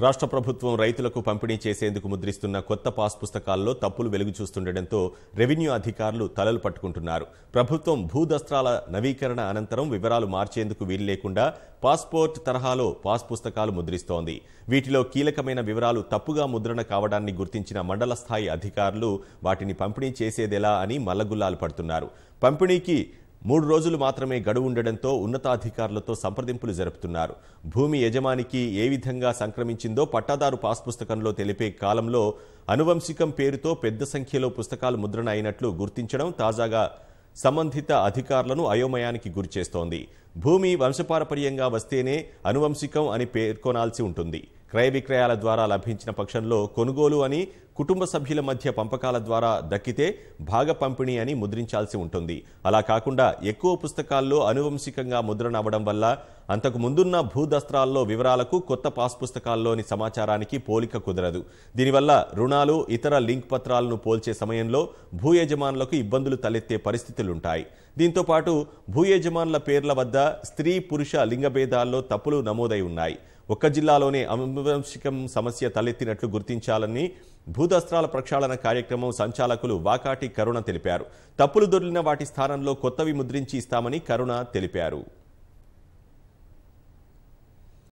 రాష్ట్ర ప్రభుత్వం రైతులకు పంపిణీ చేసేందుకు ముద్రిస్తున్న కొత్త పాస్ పుస్తకాల్లో తప్పులు వెలుగు చూస్తుండటంతో రెవెన్యూ అధికారులు తలలు పట్టుకుంటున్నారు ప్రభుత్వం భూదస్త్రాల నవీకరణ అనంతరం వివరాలు మార్చేందుకు వీలు లేకుండా పాస్పోర్ట్ తరహాలో పాస్ పుస్తకాలు ముద్రిస్తోంది వీటిలో కీలకమైన వివరాలు తప్పుగా ముద్రణ కావడాన్ని గుర్తించిన మండల స్థాయి అధికారులు వాటిని పంపిణీ చేసేదెలా అని మల్లగుల్లాలు పడుతున్నారు పంపిణీకి మూడు రోజులు మాత్రమే గడువు ఉండడంతో ఉన్నతాధికారులతో సంప్రదింపులు జరుపుతున్నారు భూమి యజమానికి ఏ విధంగా సంక్రమించిందో పట్టాదారు పాస్ పుస్తకంలో తెలిపే కాలంలో అనువంశికం పేరుతో పెద్ద సంఖ్యలో పుస్తకాలు ముద్రణ అయినట్లు గుర్తించడం తాజాగా సంబంధిత అధికారులను అయోమయానికి గురిచేస్తోంది భూమి వంశపారపర్యంగా వస్తేనే అనువంశికం అని పేర్కొనాల్సి ఉంటుంది క్రయ విక్రయాల ద్వారా లభించిన పక్షంలో కొనుగోలు అని కుటుంబ సభ్యుల మధ్య పంపకాల ద్వారా దక్కితే భాగ పంపిణీ అని ముద్రించాల్సి ఉంటుంది అలా కాకుండా ఎక్కువ పుస్తకాల్లో అనువంశికంగా ముద్రణ అవ్వడం వల్ల అంతకు ముందున్న భూదస్త్రాల్లో వివరాలకు కొత్త పాస్ పుస్తకాల్లోని సమాచారానికి పోలిక కుదరదు దీనివల్ల రుణాలు ఇతర లింక్ పత్రాలను పోల్చే సమయంలో భూ యజమానులకు ఇబ్బందులు తలెత్తే పరిస్థితులుంటాయి దీంతో పాటు భూ యజమానుల పేర్ల వద్ద స్త్రీ పురుష లింగభేదాల్లో తప్పులు నమోదై ఉన్నాయి ఒక్క జిల్లాలోనే అనువంశికం సమస్య తలెత్తినట్లు గుర్తించాలని భూదస్త్రాల ప్రక్షాళన కార్యక్రమం సంచాలకులు వాకాటి కరుణ తెలిపారు తప్పులు దొర్లిన వాటి స్థానంలో కొత్తవి ముద్రించి ఇస్తామని కరుణ తెలిపారు